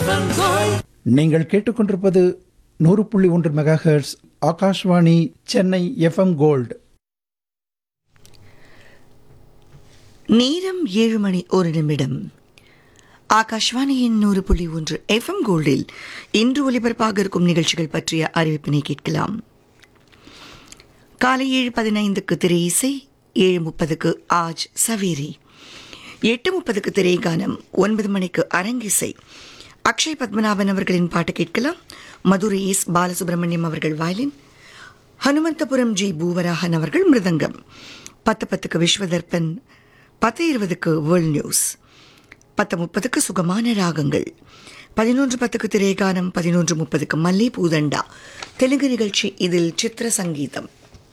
நீங்கள் கேட்டுக்கொண்டிருப்பது நூறு புள்ளி ஒன்று megahertz Akashvani Chennai FM gold நேரம் ஏழு மணி ஒரு நிமிடம் ஆகாஷ்வாணியின் நூறு புள்ளி ஒன்று எஃப்எம் கோல்டில் இன்று ஒலிபரப்பாக இருக்கும் நிகழ்ச்சிகள் பற்றிய அறிவிப்பினை கேட்கலாம் காலை ஏழு பதினைந்துக்கு திரை இசை ஏழு முப்பதுக்கு ஆஜ் சவேரி எட்டு முப்பதுக்கு திரை கானம் ஒன்பது மணிக்கு அரங்கிசை அக்ஷய் பத்மநாபன் அவர்களின் பாட்டு கேட்கலாம் மதுரை எஸ் பாலசுப்ரமணியம் அவர்கள் வயலின் ஹனுமந்தபுரம் ஜி பூவராகன் அவர்கள் மிருதங்கம் பத்து பத்துக்கு விஸ்வதர்பன் பத்து இருபதுக்கு வேர்ல்ட் நியூஸ் பத்து முப்பதுக்கு சுகமான ராகங்கள் பதினொன்று பத்துக்கு திரைகானம் பதினொன்று முப்பதுக்கு மல்லி பூதண்டா தெலுங்கு நிகழ்ச்சி இதில் சித்திர சங்கீதம்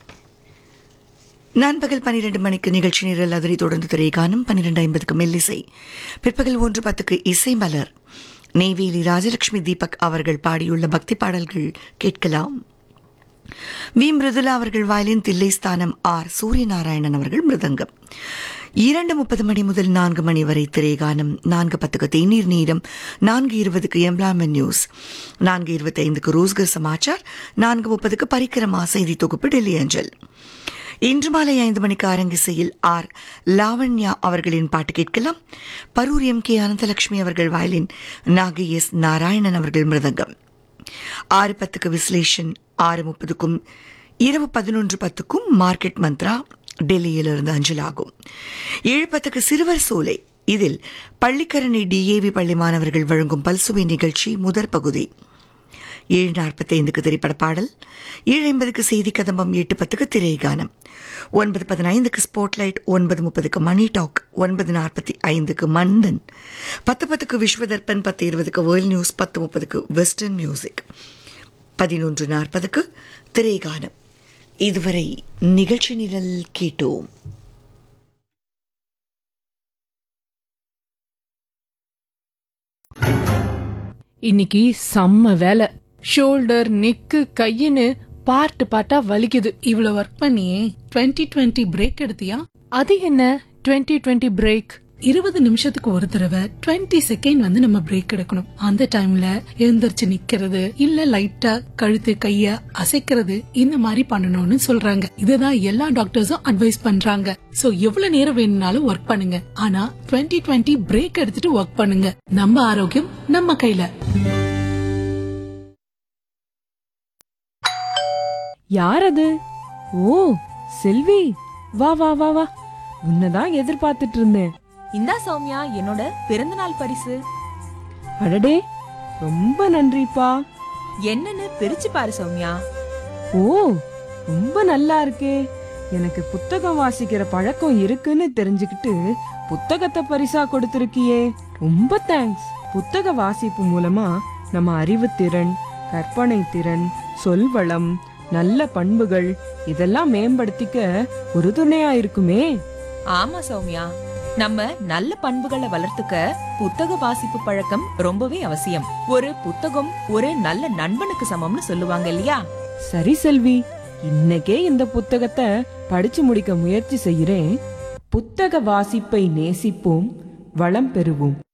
நண்பகல் பன்னிரண்டு மணிக்கு நிகழ்ச்சி நிரல் அதனை தொடர்ந்து திரைகானம் பன்னிரண்டு ஐம்பதுக்கு மெல்லிசை பிற்பகல் ஒன்று பத்துக்கு இசை மலர் நெய்வேலி ராஜலட்சுமி தீபக் அவர்கள் பாடியுள்ள பக்தி பாடல்கள் கேட்கலாம் வி மிருதுலா அவர்கள் வயலின் தில்லை ஸ்தானம் ஆர் சூரியநாராயணன் அவர்கள் மிருதங்கம் இரண்டு முப்பது மணி முதல் நான்கு மணி வரை திரைகானம் நான்கு பத்துக்கு தேநீர் நீரம் நான்கு இருபதுக்கு எம்ப்ளாய்மெண்ட் நியூஸ் நான்கு இருபத்தி ஐந்துக்கு ரோஸ்கர் சமாச்சார் நான்கு முப்பதுக்கு பரிக்கிரமா செய்தி தொகுப்பு டெல்லி அஞ்சல் இன்று மாலை ஐந்து மணிக்கு அரங்கிசையில் ஆர் லாவண்யா அவர்களின் பாட்டு கேட்கலாம் பரூர் எம் கே அனந்தலட்சுமி அவர்கள் வயலின் நாகி எஸ் நாராயணன் அவர்கள் மிருதங்கம் ஆறு பத்துக்கு விஸ்லேஷன் ஆறு முப்பதுக்கும் இரவு பதினொன்று பத்துக்கும் மார்க்கெட் மந்த்ரா டெல்லியிலிருந்து அஞ்சலாகும் ஏழு பத்துக்கு சிறுவர் சோலை இதில் பள்ளிக்கரணை டிஏவி பள்ளி மாணவர்கள் வழங்கும் பல்சுவை நிகழ்ச்சி முதற் பகுதி ஏழு நாற்பத்தைந்துக்கு திரைப்பட பாடல் ஏழு ஐம்பதுக்கு செய்தி கதம்பம் எட்டு பத்துக்கு திரைகானம் ஒன்பது பதினைந்துக்கு ஸ்பாட்லைட் ஒன்பது முப்பதுக்கு மணி டாக் ஒன்பது நாற்பத்தி ஐந்துக்கு மந்தன் பத்து பத்துக்கு விஸ்வதர்பன் பத்து இருபதுக்கு வேர்ல்ட் நியூஸ் பத்து முப்பதுக்கு வெஸ்டர்ன் மியூசிக் பதினொன்று நாற்பதுக்கு திரைகானம் இதுவரை நிகழ்ச்சி நிரல் கேட்டோம் இன்னைக்கு செம்ம வேலை ஷோல்டர் நெக்கு கையின்னு பார்ட் பார்ட்டா வலிக்குது இவ்வளவு ஒர்க் பண்ணியே 2020 டுவெண்ட்டி பிரேக் எடுத்தியா அது என்ன 2020 டுவெண்ட்டி பிரேக் இருபது நிமிஷத்துக்கு ஒரு தடவை 20 செகண்ட் வந்து நம்ம பிரேக் எடுக்கணும் அந்த டைம்ல எழுந்திருச்சு நிக்கிறது இல்ல லைட்டா கழுத்து கைய அசைக்கிறது இந்த மாதிரி பண்ணணும்னு சொல்றாங்க இதுதான் எல்லா டாக்டர்ஸும் அட்வைஸ் பண்றாங்க சோ எவ்வளவு நேரம் வேணும்னாலும் ஒர்க் பண்ணுங்க ஆனா 2020 டுவெண்ட்டி பிரேக் எடுத்துட்டு ஒர்க் பண்ணுங்க நம்ம ஆரோக்கியம் நம்ம கையில யார் அது ஓ செல்வி வா வா வா வா உன்னதான் எதிர்பார்த்துட்டு இருந்தேன் இந்தா சௌமியா என்னோட பிறந்தநாள் பரிசு அடடே ரொம்ப நன்றிப்பா என்னன்னு பிரிச்சு பாரு சௌமியா ஓ ரொம்ப நல்லா இருக்கே எனக்கு புத்தகம் வாசிக்கிற பழக்கம் இருக்குன்னு தெரிஞ்சுக்கிட்டு புத்தகத்தை பரிசா கொடுத்திருக்கியே ரொம்ப தேங்க்ஸ் புத்தக வாசிப்பு மூலமா நம்ம அறிவுத்திறன் கற்பனை திறன் சொல்வளம் நல்ல பண்புகள் இதெல்லாம் மேம்படுத்திக்க ஒரு துணையா இருக்குமே ஆமா சௌமியா நம்ம நல்ல பண்புகளை வளர்த்துக்க புத்தக வாசிப்பு பழக்கம் ரொம்பவே அவசியம் ஒரு புத்தகம் ஒரு நல்ல நண்பனுக்கு சமம்னு சொல்லுவாங்க இல்லையா சரி செல்வி இன்னைக்கே இந்த புத்தகத்தை படிச்சு முடிக்க முயற்சி செய்கிறேன் புத்தக வாசிப்பை நேசிப்போம் வளம் பெறுவோம்